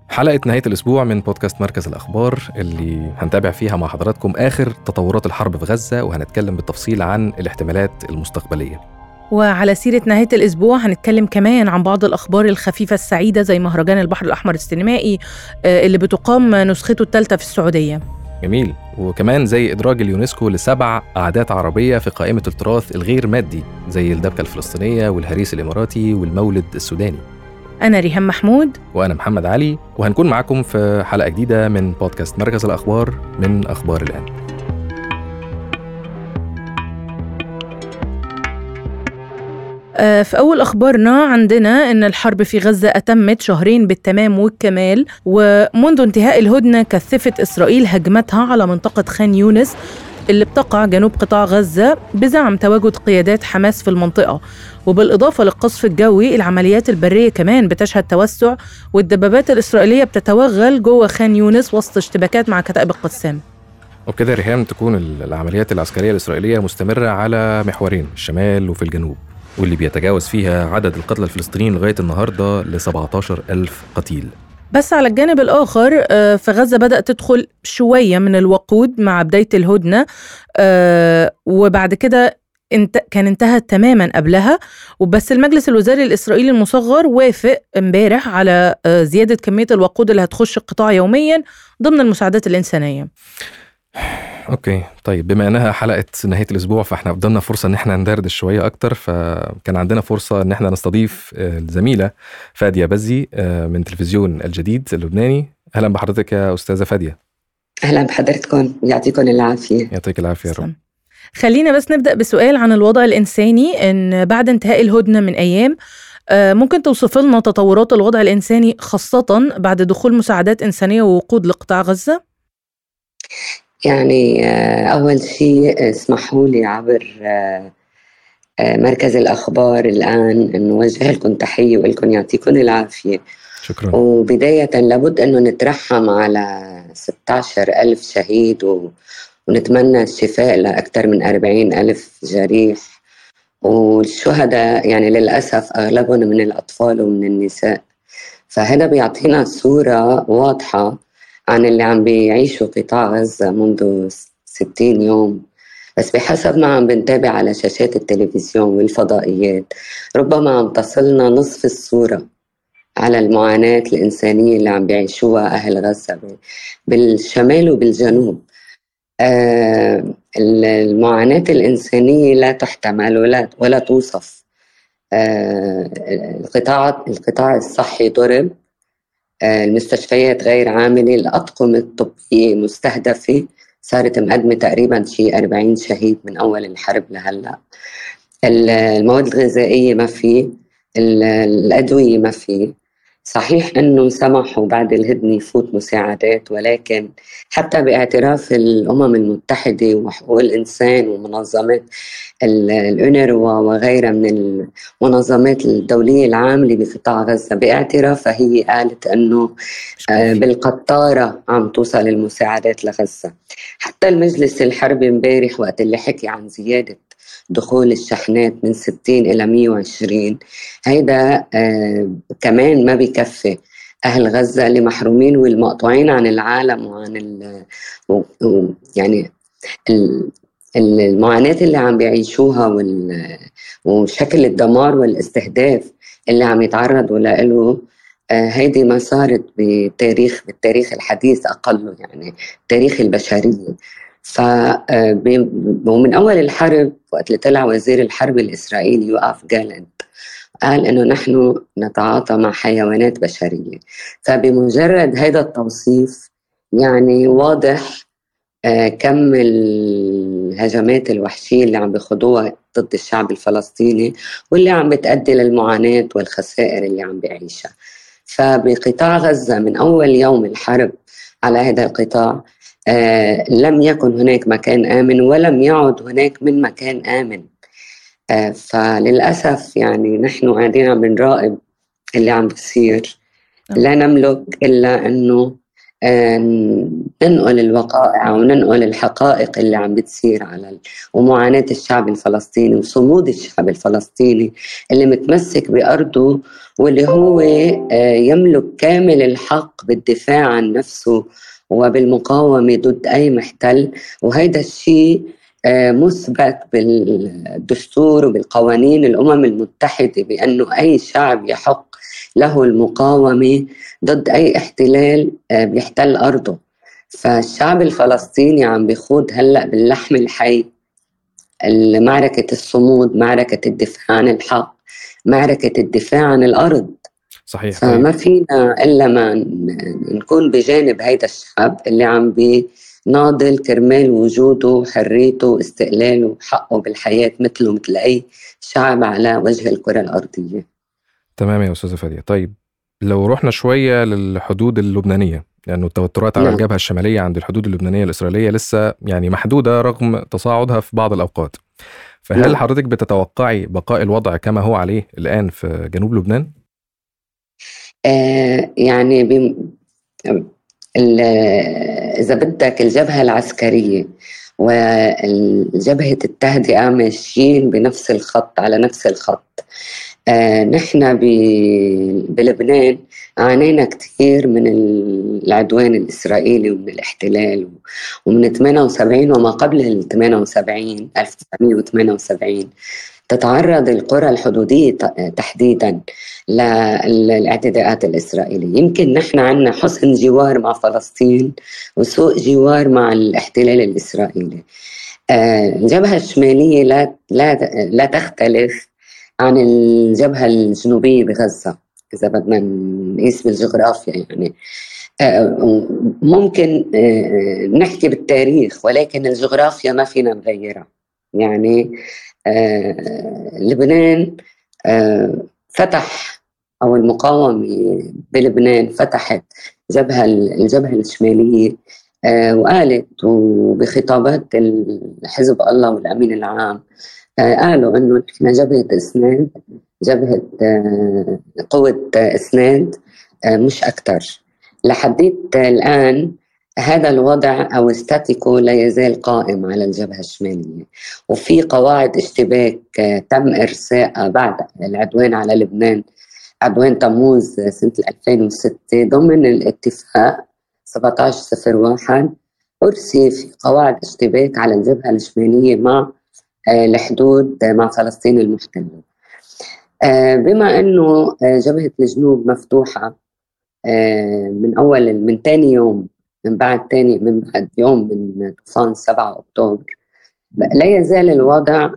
حلقة نهاية الأسبوع من بودكاست مركز الأخبار اللي هنتابع فيها مع حضراتكم آخر تطورات الحرب في غزة وهنتكلم بالتفصيل عن الاحتمالات المستقبلية وعلى سيرة نهاية الأسبوع هنتكلم كمان عن بعض الأخبار الخفيفة السعيدة زي مهرجان البحر الأحمر السينمائي آه، اللي بتقام نسخته الثالثة في السعودية جميل وكمان زي إدراج اليونسكو لسبع عادات عربية في قائمة التراث الغير مادي زي الدبكة الفلسطينية والهريس الإماراتي والمولد السوداني أنا ريهام محمود وأنا محمد علي وهنكون معاكم في حلقة جديدة من بودكاست مركز الأخبار من أخبار الآن آه، في أول أخبارنا عندنا أن الحرب في غزة أتمت شهرين بالتمام والكمال ومنذ انتهاء الهدنة كثفت إسرائيل هجمتها على منطقة خان يونس اللي بتقع جنوب قطاع غزة بزعم تواجد قيادات حماس في المنطقة وبالإضافة للقصف الجوي العمليات البرية كمان بتشهد توسع والدبابات الإسرائيلية بتتوغل جوه خان يونس وسط اشتباكات مع كتائب القسام وبكده ريهام تكون العمليات العسكرية الإسرائيلية مستمرة على محورين الشمال وفي الجنوب واللي بيتجاوز فيها عدد القتلى الفلسطينيين لغاية النهاردة ل 17 ألف قتيل بس على الجانب الآخر آه، فغزة بدأ تدخل شوية من الوقود مع بداية الهدنة آه، وبعد كده انت كان انتهى تماما قبلها وبس المجلس الوزاري الاسرائيلي المصغر وافق امبارح على آه، زياده كميه الوقود اللي هتخش القطاع يوميا ضمن المساعدات الانسانيه اوكي طيب بما انها حلقه نهايه الاسبوع فاحنا قدامنا فرصه ان احنا ندردش شويه اكتر فكان عندنا فرصه ان احنا نستضيف آه، الزميله فاديه بزي آه، من تلفزيون الجديد اللبناني اهلا بحضرتك يا استاذه فاديه اهلا بحضرتكم يعطيكم العافيه يعطيك العافيه يا رب خلينا بس نبدا بسؤال عن الوضع الانساني ان بعد انتهاء الهدنه من ايام آه، ممكن توصف لنا تطورات الوضع الانساني خاصه بعد دخول مساعدات انسانيه ووقود لقطاع غزه يعني آه، أول شيء اسمحوا لي عبر آه، آه، مركز الأخبار الآن أن نوجه لكم تحية ولكم يعطيكم العافية شكرا وبداية لابد أنه نترحم على 16 ألف شهيد و... ونتمنى الشفاء لأكثر من 40 ألف جريح والشهداء يعني للأسف أغلبهم من الأطفال ومن النساء فهذا بيعطينا صورة واضحة عن اللي عم بيعيشوا قطاع غزة منذ 60 يوم بس بحسب ما عم بنتابع على شاشات التلفزيون والفضائيات ربما عم تصلنا نصف الصورة على المعاناة الإنسانية اللي عم بيعيشوها أهل غزة بالشمال وبالجنوب آه المعاناة الإنسانية لا تحتمل ولا ولا توصف آه القطاع القطاع الصحي ضرب آه، المستشفيات غير عامله الاطقمه الطبيه مستهدفه صارت مقدمه تقريبا شيء 40 شهيد من اول الحرب لهلا المواد الغذائيه ما في الادويه ما في صحيح انه سمحوا بعد الهدنه يفوت مساعدات ولكن حتى باعتراف الامم المتحده وحقوق الانسان ومنظمات الأونروا وغيرها من المنظمات الدوليه العامله بقطاع غزه باعترافها هي قالت انه آه، بالقطاره عم توصل المساعدات لغزه حتى المجلس الحربي امبارح وقت اللي حكي عن زياده دخول الشحنات من 60 إلى 120 هيدا آه كمان ما بكفي أهل غزة اللي محرومين والمقطوعين عن العالم وعن ال يعني ال المعاناة اللي عم بيعيشوها وشكل الدمار والاستهداف اللي عم يتعرضوا له آه، هيدي ما صارت بتاريخ بالتاريخ الحديث أقله يعني تاريخ البشرية ف آه، ومن اول الحرب وقت اللي طلع وزير الحرب الاسرائيلي يوقف جالنت قال انه نحن نتعاطى مع حيوانات بشريه فبمجرد هذا التوصيف يعني واضح آه، كم الهجمات الوحشيه اللي عم بيخوضوها ضد الشعب الفلسطيني واللي عم بتؤدي للمعاناه والخسائر اللي عم بيعيشها فبقطاع غزه من اول يوم الحرب على هذا القطاع آه لم يكن هناك مكان آمن ولم يعد هناك من مكان آمن آه فللأسف يعني نحن قاعدين عم نراقب اللي عم بصير لا نملك إلا أنه ننقل الوقائع وننقل الحقائق اللي عم بتصير على ومعاناة الشعب الفلسطيني وصمود الشعب الفلسطيني اللي متمسك بأرضه واللي هو آه، يملك كامل الحق بالدفاع عن نفسه وبالمقاومة ضد أي محتل وهيدا الشيء آه، مثبت بالدستور وبالقوانين الأمم المتحدة بأنه أي شعب يحق له المقاومة ضد أي احتلال آه، بيحتل أرضه فالشعب الفلسطيني عم بيخوض هلأ باللحم الحي معركة الصمود معركة الدفاع عن الحق معركة الدفاع عن الأرض صحيح فما فينا إلا ما نكون بجانب هيدا الشعب اللي عم بيناضل كرمال وجوده وحريته واستقلاله وحقه بالحياة مثله مثل أي شعب على وجه الكرة الأرضية تمام يا أستاذة فادية طيب لو رحنا شوية للحدود اللبنانية لأنه التوترات على نعم. الجبهة الشمالية عند الحدود اللبنانية الإسرائيلية لسه يعني محدودة رغم تصاعدها في بعض الأوقات فهل نعم. حضرتك بتتوقعي بقاء الوضع كما هو عليه الآن في جنوب لبنان؟ آه يعني بم... إذا بدك الجبهة العسكرية وجبهة التهدئة ماشيين بنفس الخط على نفس الخط آه نحن بلبنان عانينا كثير من العدوان الإسرائيلي ومن الاحتلال ومن 78 وما قبل ال 78 1978 تتعرض القرى الحدودية تحديدا للاعتداءات الإسرائيلية يمكن نحن عندنا حسن جوار مع فلسطين وسوء جوار مع الاحتلال الإسرائيلي آه، الجبهة الشمالية لا, لا, لا تختلف عن الجبهة الجنوبية بغزة إذا بدنا نقيس بالجغرافيا يعني آه، ممكن آه، نحكي بالتاريخ ولكن الجغرافيا ما فينا نغيرها يعني لبنان فتح أو المقاومة بلبنان فتحت جبهة الجبهة الشمالية وقالت وبخطابات حزب الله والأمين العام آه، قالوا انه نحن جبهه اسناد جبهه آه، قوه اسناد آه، مش اكثر لحديت الان هذا الوضع او ستاتيكو لا يزال قائم على الجبهه الشماليه وفي قواعد اشتباك تم ارسائها بعد العدوان على لبنان عدوان تموز سنه 2006 ضمن الاتفاق 1701 ارسي في قواعد اشتباك على الجبهه الشماليه مع الحدود آه، مع فلسطين المحتلة آه، بما أنه آه، جبهة الجنوب مفتوحة من أول من ثاني يوم من بعد ثاني من بعد يوم من طوفان 7 أكتوبر لا يزال الوضع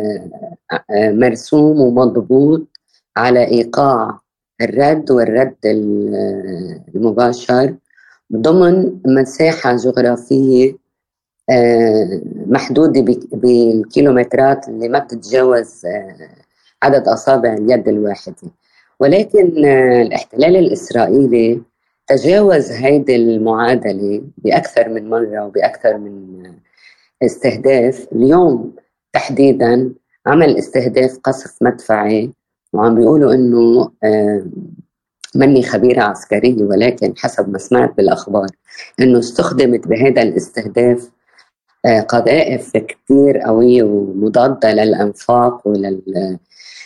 مرسوم ومضبوط على إيقاع الرد والرد المباشر ضمن مساحة جغرافية آه، محدودة بالكيلومترات اللي ما بتتجاوز آه، عدد أصابع اليد الواحدة ولكن آه، الاحتلال الإسرائيلي تجاوز هيدي المعادلة بأكثر من مرة وبأكثر من استهداف اليوم تحديدا عمل استهداف قصف مدفعي وعم بيقولوا انه مني خبيرة عسكرية ولكن حسب ما سمعت بالأخبار أنه استخدمت بهذا الاستهداف آه، قذائف كثير قوية ومضادة للأنفاق ولل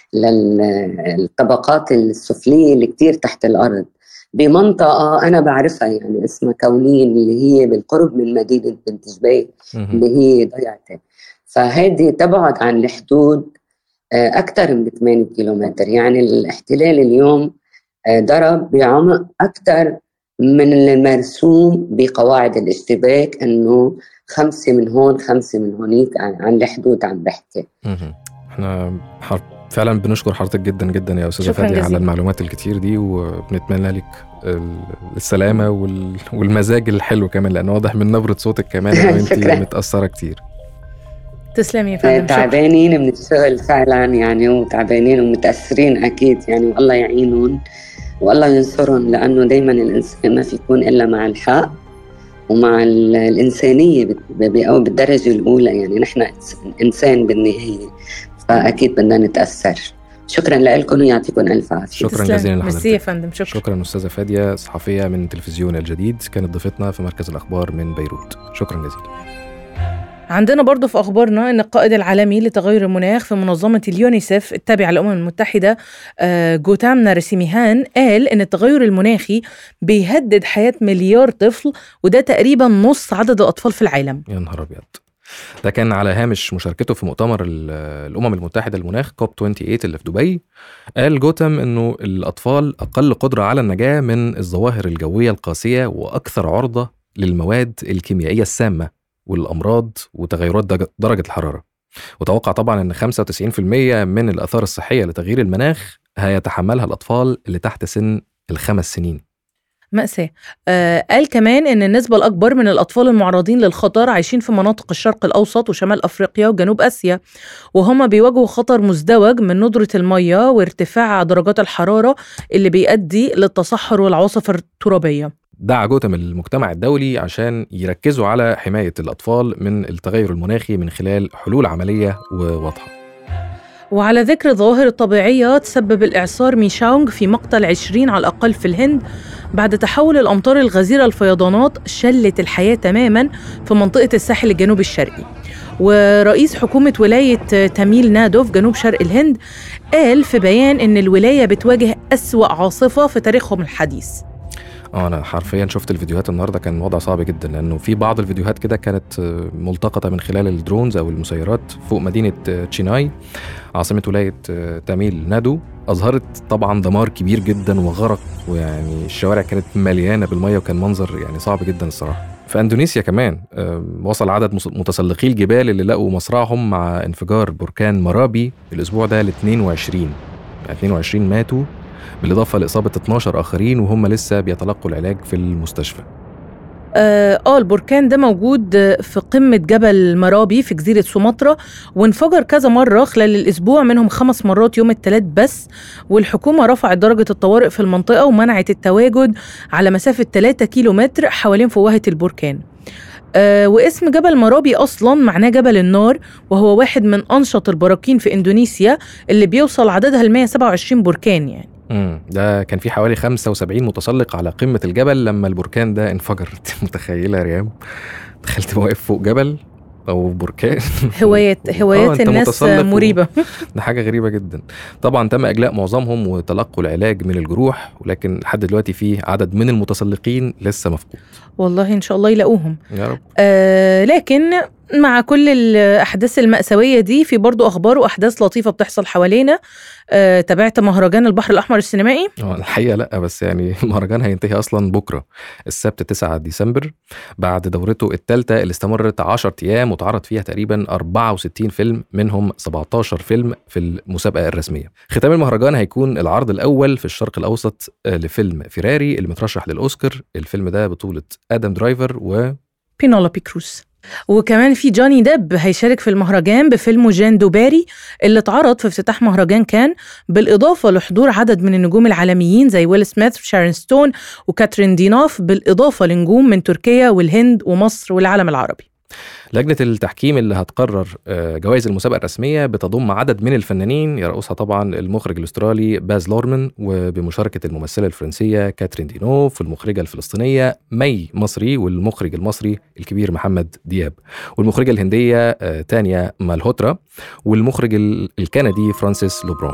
للطبقات السفلية اللي كثير تحت الأرض بمنطقة أنا بعرفها يعني اسمها كونين اللي هي بالقرب من مدينة بنت جبيل اللي هي ضيعتي فهذه تبعد عن الحدود آه، أكثر من 8 كيلومتر يعني الاحتلال اليوم آه، ضرب بعمق أكثر من المرسوم بقواعد الاشتباك انه خمسه من هون خمسه من هونيك عن الحدود عم بحكي احنا فعلا بنشكر حضرتك جدا جدا يا استاذه فادي على المعلومات الكتير دي وبنتمنى لك السلامه والمزاج الحلو كمان لان واضح من نبره صوتك كمان انه انت متاثره كتير تسلمي يا فندم تعبانين من الشغل فعلا يعني وتعبانين ومتاثرين اكيد يعني والله يعينهم والله ينصرهم لانه دائما الانسان ما في يكون الا مع الحق ومع الإنسانية أو بالدرجة الأولى يعني نحن إنسان بالنهاية فأكيد بدنا نتأثر شكرا لكم ويعطيكم الف عافيه شكرا تسلم. جزيلا ميرسي يا لحضرتك فندم شكرا شكرا استاذه فاديه صحفيه من تلفزيون الجديد كانت ضيفتنا في مركز الاخبار من بيروت شكرا جزيلا عندنا برضو في أخبارنا أن القائد العالمي لتغير المناخ في منظمة اليونيسف التابعة للأمم المتحدة آه، جوتام نارسيميهان قال أن التغير المناخي بيهدد حياة مليار طفل وده تقريبا نص عدد الأطفال في العالم يا نهار ابيض ده كان على هامش مشاركته في مؤتمر ال- الامم المتحده للمناخ كوب 28 اللي في دبي قال جوتم انه الاطفال اقل قدره على النجاه من الظواهر الجويه القاسيه واكثر عرضه للمواد الكيميائيه السامه والامراض وتغيرات درج- درجه الحراره وتوقع طبعا ان 95% من الاثار الصحيه لتغيير المناخ هيتحملها الاطفال اللي تحت سن الخمس سنين مأساة آه قال كمان أن النسبة الأكبر من الأطفال المعرضين للخطر عايشين في مناطق الشرق الأوسط وشمال أفريقيا وجنوب آسيا وهم بيواجهوا خطر مزدوج من ندرة المية وارتفاع درجات الحرارة اللي بيؤدي للتصحر والعواصف الترابية دعا جوتم المجتمع الدولي عشان يركزوا على حماية الأطفال من التغير المناخي من خلال حلول عملية وواضحة وعلى ذكر الظواهر الطبيعية تسبب الإعصار ميشاونغ في مقتل 20 على الأقل في الهند بعد تحول الأمطار الغزيرة الفيضانات شلت الحياة تماما في منطقة الساحل الجنوبي الشرقي ورئيس حكومة ولاية تاميل نادو في جنوب شرق الهند قال في بيان إن الولاية بتواجه أسوأ عاصفة في تاريخهم الحديث اه انا حرفيا شفت الفيديوهات النهارده كان وضع صعب جدا لانه في بعض الفيديوهات كده كانت آه، ملتقطه من خلال الدرونز او المسيرات فوق مدينه آه، تشيناي عاصمه ولايه آه، تاميل نادو اظهرت طبعا دمار كبير جدا وغرق ويعني الشوارع كانت مليانه بالميه وكان منظر يعني صعب جدا الصراحه في اندونيسيا كمان آه، وصل عدد مس- متسلقي الجبال اللي لقوا مصرعهم مع انفجار بركان مرابي الاسبوع ده ل 22 يعني 22 ماتوا بالإضافة لإصابة 12 آخرين وهم لسه بيتلقوا العلاج في المستشفى آه, آه البركان ده موجود آه، في قمة جبل مرابي في جزيرة سومطرة وانفجر كذا مرة خلال الأسبوع منهم خمس مرات يوم الثلاث بس والحكومة رفعت درجة الطوارئ في المنطقة ومنعت التواجد على مسافة 3 كيلو متر حوالين فوهة البركان آه واسم جبل مرابي أصلا معناه جبل النار وهو واحد من أنشط البراكين في إندونيسيا اللي بيوصل عددها ل 127 بركان يعني امم ده كان في حوالي 75 متسلق على قمة الجبل لما البركان ده انفجر انت متخيلة يا ريام تخيل تبقى واقف فوق جبل أو بركان هوايات آه، هوايات أنت الناس متسلق و- مريبة ده حاجة غريبة جدا طبعا تم إجلاء معظمهم وتلقوا العلاج من الجروح ولكن لحد دلوقتي في عدد من المتسلقين لسه مفقود والله إن شاء الله يلاقوهم يا رب آه لكن مع كل الأحداث المأساوية دي في برضو أخبار وأحداث لطيفة بتحصل حوالينا آه تابعت مهرجان البحر الأحمر السينمائي هو الحقيقه لا بس يعني المهرجان هينتهي اصلا بكره السبت 9 ديسمبر بعد دورته الثالثه اللي استمرت 10 ايام واتعرض فيها تقريبا 64 فيلم منهم 17 فيلم في المسابقه الرسميه. ختام المهرجان هيكون العرض الاول في الشرق الاوسط آه، لفيلم فيراري اللي مترشح للاوسكار، الفيلم ده بطوله ادم درايفر و بينولوبي كروز وكمان في جوني ديب هيشارك في المهرجان بفيلمه جان دوباري اللي اتعرض في افتتاح مهرجان كان بالإضافة لحضور عدد من النجوم العالميين زي ويل سميث وشارون ستون وكاترين دينوف بالإضافة لنجوم من تركيا والهند ومصر والعالم العربي لجنة التحكيم اللي هتقرر آه، جوائز المسابقة الرسمية بتضم عدد من الفنانين يرأسها طبعا المخرج الأسترالي باز لورمان وبمشاركة الممثلة الفرنسية كاترين دينوف والمخرجة الفلسطينية مي مصري والمخرج المصري الكبير محمد دياب والمخرجة الهندية آه، تانيا مالهوترا والمخرج ال- الكندي فرانسيس لوبرون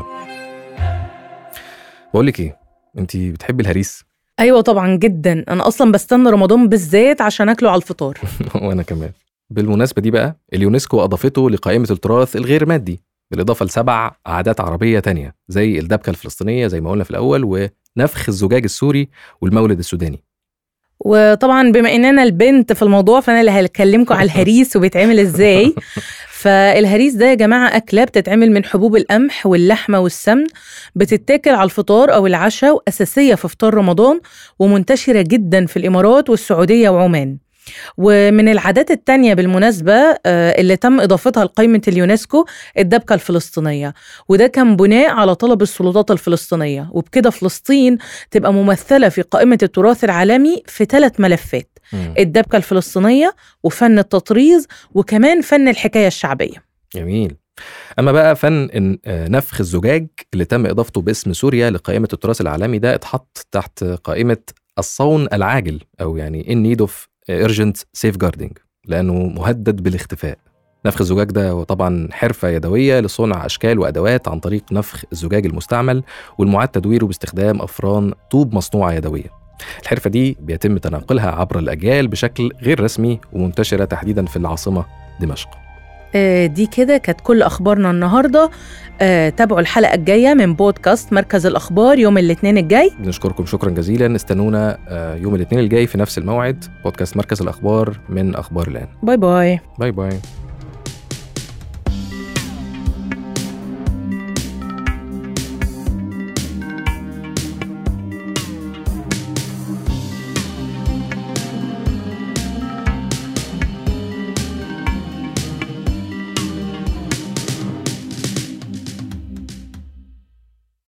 بقول لك ايه انت بتحبي الهريس أيوة طبعا جدا أنا أصلا بستنى رمضان بالذات عشان أكله على الفطار وانا كمان بالمناسبة دي بقى اليونسكو أضافته لقائمة التراث الغير مادي بالإضافة لسبع عادات عربية تانية زي الدبكة الفلسطينية زي ما قلنا في الأول ونفخ الزجاج السوري والمولد السوداني وطبعا بما ان انا البنت في الموضوع فانا اللي هكلمكم على الهريس وبيتعمل ازاي فالهريس ده يا جماعه اكله بتتعمل من حبوب القمح واللحمه والسمن بتتاكل على الفطار او العشاء واساسيه في فطار رمضان ومنتشره جدا في الامارات والسعوديه وعمان ومن العادات التانية بالمناسبة آه، اللي تم إضافتها لقائمة اليونسكو الدبكة الفلسطينية وده كان بناء على طلب السلطات الفلسطينية وبكده فلسطين تبقى ممثلة في قائمة التراث العالمي في ثلاث ملفات مم. الدبكة الفلسطينية وفن التطريز وكمان فن الحكاية الشعبية جميل اما بقى فن إن- آه، نفخ الزجاج اللي تم اضافته باسم سوريا لقائمه التراث العالمي ده اتحط تحت قائمه الصون العاجل او يعني in need of urgent safeguarding لانه مهدد بالاختفاء نفخ الزجاج ده هو طبعا حرفة يدوية لصنع أشكال وأدوات عن طريق نفخ الزجاج المستعمل والمعاد تدويره باستخدام أفران طوب مصنوعة يدوية الحرفة دي بيتم تناقلها عبر الأجيال بشكل غير رسمي ومنتشرة تحديدا في العاصمة دمشق آه، دي كده كانت كل اخبارنا النهارده آه، تابعوا الحلقه الجايه من بودكاست مركز الاخبار يوم الاثنين الجاي بنشكركم شكرا جزيلا استنونا آه، يوم الاثنين الجاي في نفس الموعد بودكاست مركز الأخبار من أخبار الآن باي باي باي باي